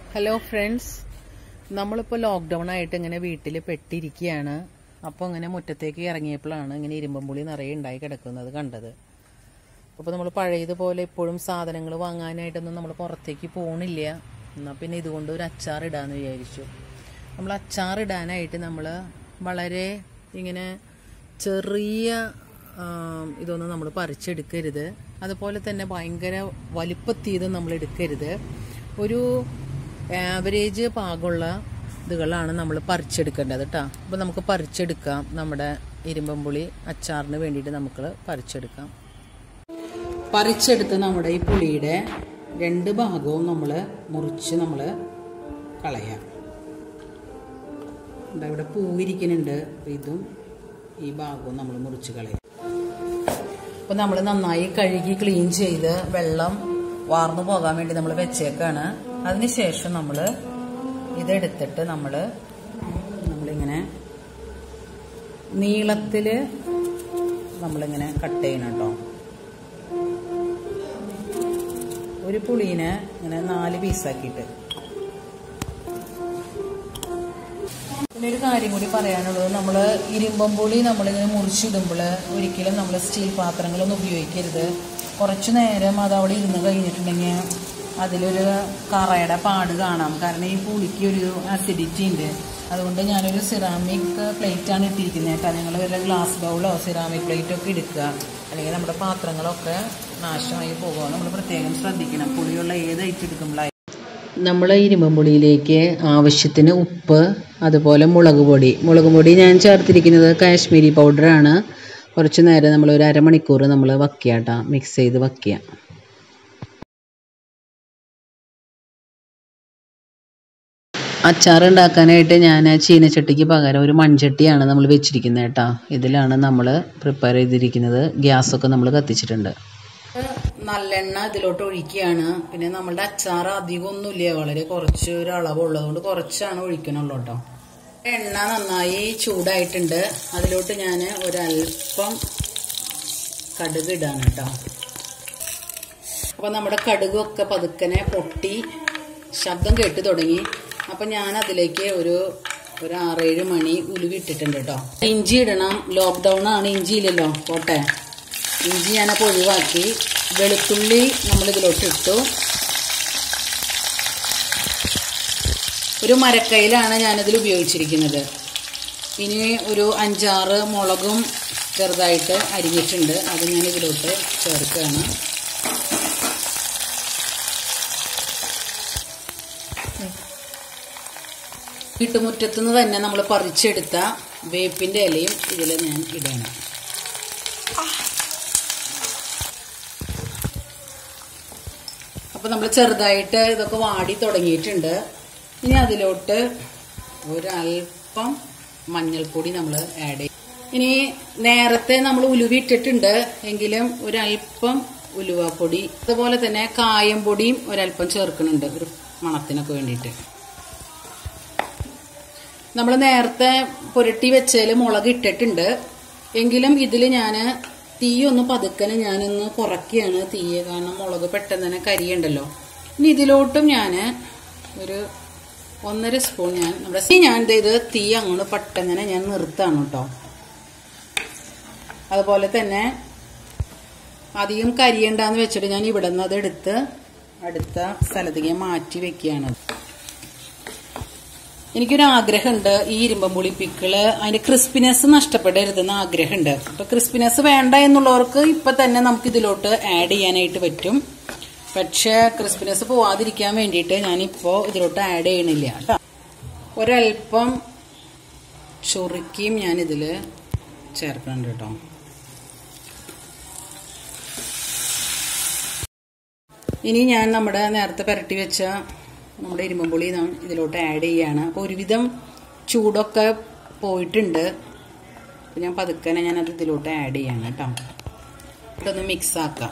hello friends നമ്മളിപ്പോൾ lockdown ആയിട്ട് ഇങ്ങനെ വീട്ടിൽ പെട്ടിരിക്കുകയാണ് അപ്പോൾ ഇങ്ങനെ മുറ്റത്തേക്ക് ഇറങ്ങിയപ്പോഴാണ് ഇങ്ങനെ ഇരുമ്പമ്പുളി നിറയെ ഉണ്ടായി കിടക്കുന്നത് കണ്ടത് അപ്പോൾ നമ്മൾ പഴയതുപോലെ ഇപ്പോഴും സാധനങ്ങൾ വാങ്ങാനായിട്ടൊന്നും നമ്മൾ പുറത്തേക്ക് പോകണില്ല എന്നാൽ പിന്നെ ഇതുകൊണ്ട് ഒരു അച്ചാർ ഇടാന്ന് വിചാരിച്ചു നമ്മൾ അച്ചാർ ഇടാനായിട്ട് നമ്മൾ വളരെ ഇങ്ങനെ ചെറിയ ആം, ഇതൊന്നും നമ്മൾ പറിച്ചെടുക്കരുത് അതുപോലെ തന്നെ ഭയങ്കര വലിപ്പത്തിയത് നമ്മൾ എടുക്കരുത് ഒരു ആവറേജ് പാകമുള്ള ഇതുകളാണ് നമ്മൾ പറിച്ചെടുക്കേണ്ടത് കേട്ടോ അപ്പോൾ നമുക്ക് പറിച്ചെടുക്കാം നമ്മുടെ ഇരുമ്പമ്പുളി അച്ചാറിന് വേണ്ടിയിട്ട് നമുക്ക് പറിച്ചെടുക്കാം പറിച്ചെടുത്ത് നമ്മുടെ ഈ പുളിയുടെ രണ്ട് ഭാഗവും നമ്മൾ മുറിച്ച് നമ്മൾ കളയാം ദാ ഇവിടെ പൂവിരിക്കുന്നുണ്ട് അപ്പോൾ ഇതും ഈ ഭാഗവും നമ്മൾ മുറിച്ച് കളയാം അപ്പോൾ നമ്മൾ നന്നായി കഴുകി ക്ലീൻ ചെയ്ത് വെള്ളം വാർന്നു പോകാൻ വേണ്ടി നമ്മൾ വെച്ചേക്കാണ് അതിനുശേഷം നമ്മൾ ഇതെടുത്തിട്ട് നമ്മൾ നമ്മളിങ്ങനെ നീളത്തിൽ നമ്മളിങ്ങനെ കട്ട് ചെയ്യണം കേട്ടോ ഒരു പുളീനെ ഇങ്ങനെ നാല് പീസാക്കിയിട്ട് പിന്നെ ഒരു കാര്യം കൂടി പറയാനുള്ളത് നമ്മൾ ഇരുമ്പമ്പുളി നമ്മളിങ്ങനെ മുറിച്ചിടുമ്പോൾ ഒരിക്കലും നമ്മൾ സ്റ്റീൽ പാത്രങ്ങളൊന്നും ഉപയോഗിക്കരുത് കുറച്ചു നേരം അത് അവിടെ ഇരുന്ന് കഴിഞ്ഞിട്ടുണ്ടെങ്കിൽ അതിലൊരു കറയുടെ പാട് കാണാം കാരണം ഈ പുളിക്ക് ഒരു അസിഡിറ്റി ഉണ്ട് അതുകൊണ്ട് ഞാനൊരു സിറാമിക് പ്ലേറ്റ് ആണ് ഇട്ടിരിക്കുന്നത് കേട്ടോ നിങ്ങൾ വല്ല ഗ്ലാസ് ബൗളോ സിറാമിക് പ്ലേറ്റോ ഒക്കെ എടുക്കുക അല്ലെങ്കിൽ നമ്മുടെ പാത്രങ്ങളൊക്കെ നാശമായി പോകുക നമ്മൾ പ്രത്യേകം ശ്രദ്ധിക്കണം പുളിയുള്ള ഏത് ഐറ്റം എടുക്കുമ്പോഴായി നമ്മൾ ഇരുമ്പുളിയിലേക്ക് ആവശ്യത്തിന് ഉപ്പ് അതുപോലെ മുളക് പൊടി മുളക് പൊടി ഞാൻ ചേർത്തിരിക്കുന്നത് കാശ്മീരി പൗഡറാണ് കുറച്ച് നേരം നമ്മൾ ഒരു അരമണിക്കൂർ നമ്മൾ വയ്ക്കുക കേട്ടോ മിക്സ് ചെയ്ത് വയ്ക്കുക അച്ചാർ ഉണ്ടാക്കാനായിട്ട് ഞാൻ ചീനച്ചട്ടിക്ക് പകരം ഒരു മൺചട്ടിയാണ് നമ്മൾ വെച്ചിരിക്കുന്നത് കേട്ടോ ഇതിലാണ് നമ്മൾ പ്രിപ്പയർ ചെയ്തിരിക്കുന്നത് ഗ്യാസൊക്കെ നമ്മൾ കത്തിച്ചിട്ടുണ്ട് നല്ലെണ്ണ ഇതിലോട്ട് ഒഴിക്കുകയാണ് പിന്നെ നമ്മളുടെ അച്ചാർ അധികം ഒന്നുമില്ല വളരെ കുറച്ച് ഒരു അളവുള്ളതുകൊണ്ട് കുറച്ചാണ് ഒഴിക്കണുള്ളൂ കേട്ടോ എണ്ണ നന്നായി ചൂടായിട്ടുണ്ട് അതിലോട്ട് ഞാൻ ഒരല്പം കടുക് ഇടാണ് കേട്ടോ അപ്പൊ നമ്മുടെ കടുകൊക്കെ പതുക്കനെ പൊട്ടി ശബ്ദം കേട്ട് തുടങ്ങി അപ്പൊ ഞാൻ അതിലേക്ക് ഒരു ഒരു ആറേഴ് മണി ഉലുവിട്ടിട്ടുണ്ട് കേട്ടോ ഇഞ്ചി ഇടണം ലോക്ക്ഡൗൺ ആണ് ഇഞ്ചി ഇല്ലല്ലോ പോട്ടെ ഇഞ്ചി ഞാനപ്പോൾ ഒഴിവാക്കി വെളുത്തുള്ളി നമ്മൾ ഇതിലോട്ട് ഇട്ടു ഒരു മരക്കയിലാണ് ഞാനിതിൽ ഉപയോഗിച്ചിരിക്കുന്നത് ഇനി ഒരു അഞ്ചാറ് മുളകും ചെറുതായിട്ട് അരിഞ്ഞിട്ടുണ്ട് അത് ഞാൻ ഇതിലോട്ട് ചേർക്കുകയാണ് വീട്ടുമുറ്റത്തുനിന്ന് തന്നെ നമ്മൾ പറിച്ചെടുത്ത വേപ്പിന്റെ ഇലയും ഇതിൽ ഞാൻ ഇടണം അപ്പൊ നമ്മൾ ചെറുതായിട്ട് ഇതൊക്കെ വാടി തുടങ്ങിയിട്ടുണ്ട് ഇനി അതിലോട്ട് ഒരല്പം മഞ്ഞൾപ്പൊടി നമ്മൾ ആഡ് ചെയ്യും ഇനി നേരത്തെ നമ്മൾ ഉലുവ ഇട്ടിട്ടുണ്ട് എങ്കിലും ഒരല്പം ഉലുവപ്പൊടി അതുപോലെ തന്നെ കായം പൊടിയും ഒരല്പം ചേർക്കുന്നുണ്ട് ഒരു മണത്തിനൊക്കെ വേണ്ടിയിട്ട് നമ്മൾ നേരത്തെ പുരട്ടി വെച്ചതിൽ മുളക് ഇട്ടിട്ടുണ്ട് എങ്കിലും ഇതിൽ ഞാൻ തീ ഒന്ന് പതുക്കനെ ഞാനൊന്ന് കുറയ്ക്കുകയാണ് തീയെ കാരണം മുളക് പെട്ടെന്ന് തന്നെ കരിയുണ്ടല്ലോ ഇനി ഇതിലോട്ടും ഞാൻ ഒരു ഒന്നര സ്പൂൺ ഞാൻ നമ്മുടെ തീ ഞാൻ ഇത് ഇത് തീ അങ്ങോട്ട് പെട്ടെന്ന് ഞാൻ നിർത്താണ് കേട്ടോ അതുപോലെ തന്നെ അധികം കരിയണ്ടെന്ന് വെച്ചിട്ട് ഞാൻ ഇവിടെ നിന്ന് അത് എടുത്ത് അടുത്ത സ്ഥലത്തേക്ക് മാറ്റി വെക്കുകയാണ് എനിക്കൊരു ആഗ്രഹമുണ്ട് ഈ ഇരുമ്പമ്പുളി പിക്കിള് അതിന്റെ ക്രിസ്പിനെസ് നഷ്ടപ്പെടരുതെന്ന് ആഗ്രഹമുണ്ട് അപ്പൊ ക്രിസ്പിനെസ് വേണ്ട എന്നുള്ളവർക്ക് ഇപ്പൊ തന്നെ നമുക്ക് ഇതിലോട്ട് ആഡ് ചെയ്യാനായിട്ട് പറ്റും പക്ഷെ ക്രിസ്പിനെസ് പോവാതിരിക്കാൻ വേണ്ടിയിട്ട് ഞാനിപ്പോ ഇതിലോട്ട് ആഡ് ചെയ്യണില്ല കേട്ടോ ഒരല്പം ചൊറുക്കിയും ഞാൻ ഇതില് ചേർക്കുന്നുണ്ട് കേട്ടോ ഇനി ഞാൻ നമ്മുടെ നേരത്തെ പുരട്ടി വെച്ച നമ്മുടെ ഇരുമ്പുളി ഇതിലോട്ട് ആഡ് ചെയ്യാണ് അപ്പോൾ ഒരുവിധം ചൂടൊക്കെ പോയിട്ടുണ്ട് അപ്പോൾ ഞാൻ പതുക്കനെ ഞാനത് ഇതിലോട്ട് ആഡ് ചെയ്യാണ് കേട്ടോ ഇതൊന്ന് മിക്സ് ആക്കാം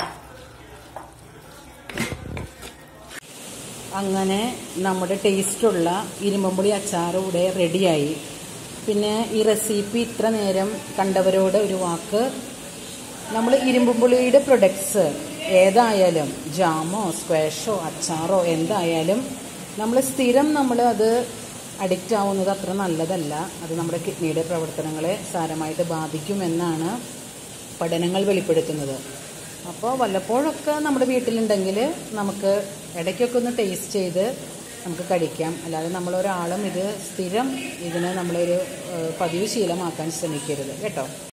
അങ്ങനെ നമ്മുടെ ടേസ്റ്റുള്ള ഇരുമ്പുളി അച്ചാർ ഇവിടെ റെഡിയായി പിന്നെ ഈ റെസിപ്പി ഇത്ര നേരം കണ്ടവരോട് ഒരു വാക്ക് നമ്മൾ ഇരുമ്പുപുളിയുടെ പ്രൊഡക്ട്സ് ഏതായാലും ജാമോ സ്ക്വാഷോ അച്ചാറോ എന്തായാലും നമ്മൾ സ്ഥിരം നമ്മൾ അത് അഡിക്റ്റ് ആവുന്നത് അത്ര നല്ലതല്ല അത് നമ്മുടെ കിഡ്നിയുടെ പ്രവർത്തനങ്ങളെ സാരമായിട്ട് ബാധിക്കുമെന്നാണ് പഠനങ്ങൾ വെളിപ്പെടുത്തുന്നത് അപ്പോൾ വല്ലപ്പോഴൊക്കെ നമ്മുടെ വീട്ടിലുണ്ടെങ്കിൽ നമുക്ക് ഇടയ്ക്കൊക്കെ ഒന്ന് ടേസ്റ്റ് ചെയ്ത് നമുക്ക് കഴിക്കാം അല്ലാതെ നമ്മളൊരാളും ഇത് സ്ഥിരം ഇതിനെ നമ്മളൊരു ഏഹ്, പതിവ് ശീലമാക്കാൻ ശ്രമിക്കരുത് കേട്ടോ